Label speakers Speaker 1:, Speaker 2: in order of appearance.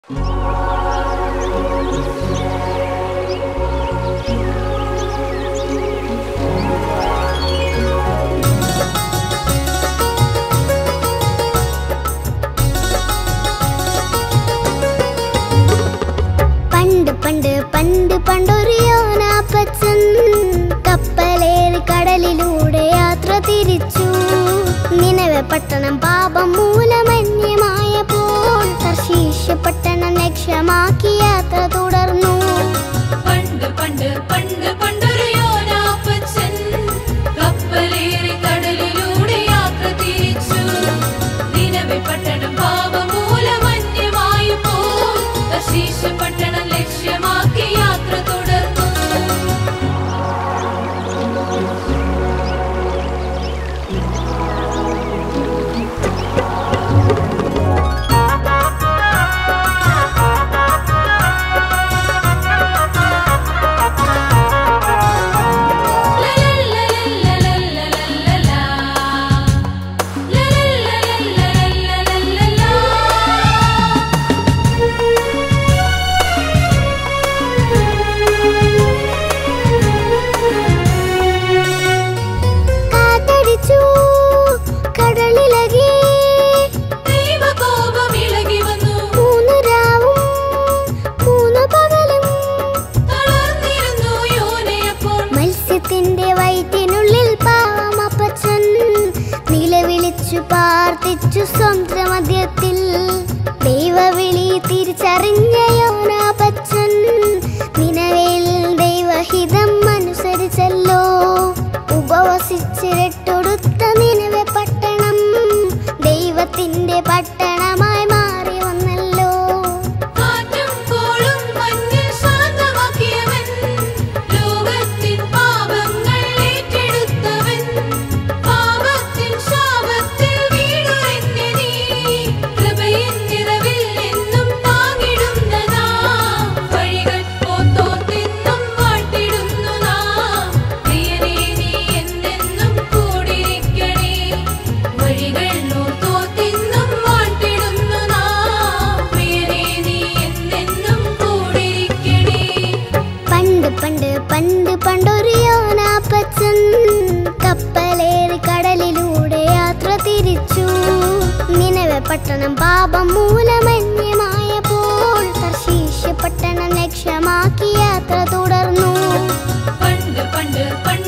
Speaker 1: പണ്ട് പണ്ട് പണ്ട് പണ്ടൊരു യോനാപ്പച്ചൻ കപ്പലേറി കടലിലൂടെ യാത്ര തിരിച്ചു നിലവെ പട്ടണം പാപം മൂലമന്യമായപ്പോൾ തർശീശ പട്ടണം ലക്ഷ്യമാക്കി യാത്ര തുടർന്നു
Speaker 2: പണ്ട് പണ്ട് പണ്ട് പണ്ടൊരു യോനാപ്പച്ചൻ കപ്പലേറി കടലിലൂടെ യാത്ര തിരിച്ചു നിലവെ പട്ടണം പാപമൂലമന്യമായപ്പോൾ തർശീശ പട്ടണം ലക്ഷ്യമാക്കി യാത്ര തുടർന്നു
Speaker 1: കാറ്റടിച്ചു കടലിലകി
Speaker 2: ദൈവകോപം ഇളകി വന്നു
Speaker 1: മൂന്നു രാവും മൂന്നു പകലും
Speaker 2: തളർന്നിരുന്നു യോനയപ്പോൾ
Speaker 1: മത്സ്യത്തിന്റെ വയറ്റിനുള്ളിൽ പാവമപ്പച്ചൻ നിലവിളിച്ചു പ്രാർത്ഥിച്ചു സമുദ്രമധ്യത്തിൽ ദൈവവിളി തിരിച്ചറിഞ്ഞ യോനാപച്ചൻ നിലവിൽ ദൈവഹിതം അനുസരിച്ചല്ലോ ഉപവസിച്ചിരട്ടൊടുത്ത നിലവെ പട്ടണം ദൈവത്തിന്റെ പട്ടണമായി മാറി വന്നല്ലോ
Speaker 2: കാറ്റും കോളും മഞ്ഞിൽ ശാന്തമാക്കിയവൻ ലോകത്തിൻ പാപങ്ങൾ ഏറ്റെടുത്തവൻ പാപത്തിൻ ശാപത്തിൽ വീടുറഞ്ഞ നീ കൃപയിൻ നിറവിൽ എന്നും താങ്ങിടുന്ന നാം വഴികൾ ഓർത്തോർത്തിന്നും വാഴ്ത്തിടുന്നു നാം പ്രിയനേ നീ എന്നെന്നും കൂടിരിക്കണേ വഴികൾ ഓർത്തോർത്തിന്നും വാഴ്ത്തിടുന്നു നാം പ്രിയനേ നീ എന്നെന്നും കൂടിരിക്കണേ
Speaker 1: പണ്ട് പണ്ട് പണ്ട് പണ്ടൊരു യോനാപ്പച്ചൻ കപ്പലേറി കടലിലൂടെ യാത്ര തിരിച്ചു നിലവെ പട്ടണം പാപം മൂലമന്യമായപ്പോൾ തർശീശ പട്ടണം ലക്ഷ്യമാക്കി യാത്ര തുടർന്നു
Speaker 2: പണ്ട് പണ്ട് പണ്ട്